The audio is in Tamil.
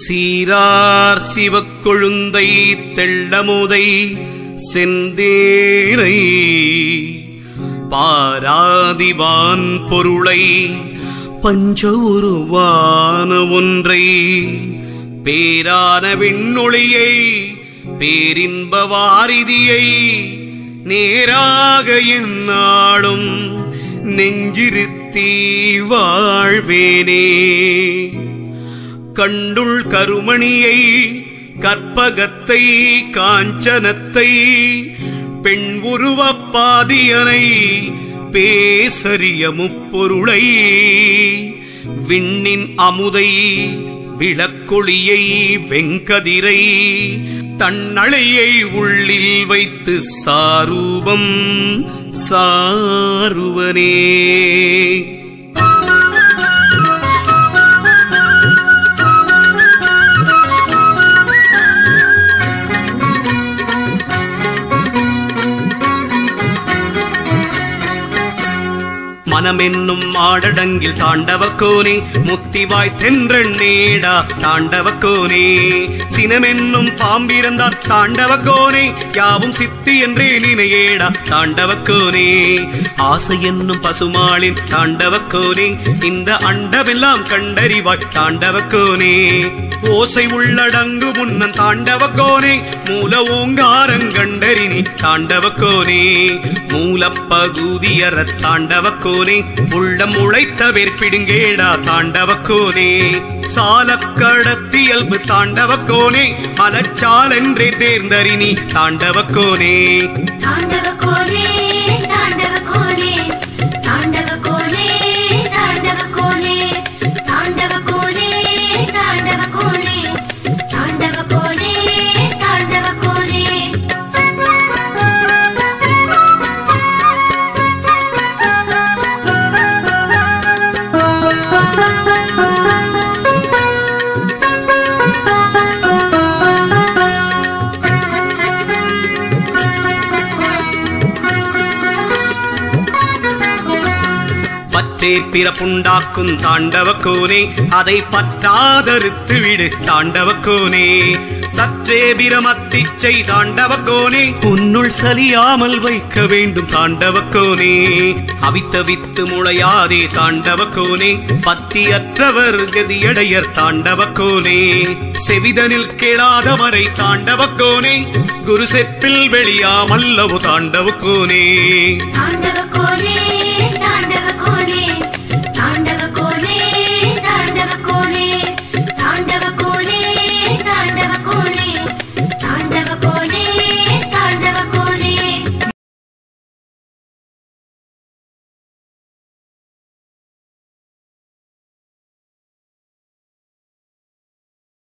சீரார் சிவக்கொழுந்தை தெள்ளமுதை செந்தேரை பாராதிவான் பொருளை பஞ்ச உருவான ஒன்றை பேரான விண்ணொளியை பேரின்ப வாரிதியை நேராக என்னாலும் நெஞ்சிருத்தி வாழ்வேனே கண்டுள் கருமணியை கற்பகத்தை காஞ்சனத்தை பெண் உருவப் பாதியனை பேசரிய முப்பொருளை விண்ணின் அமுதை விளக்கொளியை வெங்கதிரை தன்னழையை உள்ளில் வைத்து சாரூபம் சாருவனே மனமென்னும் மாடடங்கில் தாண்டவக்கோனே முத்திவாய் தென்றண்ணேடா தாண்டவக்கோனே சினமென்னும் பாம்பிறந்தார் தாண்டவக்கோனே யாவும் சித்தி என்றே நினையேடா தாண்டவக்கோனே ஆசை என்னும் பசுமாளின் தாண்டவக்கோனே இந்த அண்டமெல்லாம் கண்டறிவாய் தாண்டவக்கோனே ஓசை உள்ளடங்கு முன்னன் தாண்டவக்கோனே மூல ஓங்காரங்கண்டறினி தாண்டவக்கோனே மூலப்பகுதியற தாண்டவக்கோனே உள்ளம் உழைத்த வேற்பிடுங்கேடா தாண்டவக்கோனே சாலக்கடத்தியல்பு தாண்டவக்கோனே மலச்சாலென்றே தேர்ந்தறினி தாண்டவக்கோனே தாண்டவ கோனே தாண்டவ கோனே தாண்டவ கோனே தாண்டவ கோனே தாண்டவ கோனே தாண்டவ கோனே தாண்டவ கோனே தாண்டவ கோனே பற்றே பிறப்புண்டாக்கும் தாண்டவக்கோனே அதை பற்றாதறுத்து விடு தாண்டவக்கோனே சற்றே பிரமத்திச்சை தாண்டவக்கோனே உன்னுள் சலியாமல் வைக்க வேண்டும் தாண்டவக்கோனே அவித்த வித்து முளையாதே தாண்டவக்கோனே பத்தியற்றவர் கதியடையர் தாண்டவக்கோனே செவிதனில் கேளாதவரை தாண்டவக்கோனே குரு செப்பில் வெளியாமல்லவு தாண்டவக்கோனே தாண்டவ கோனே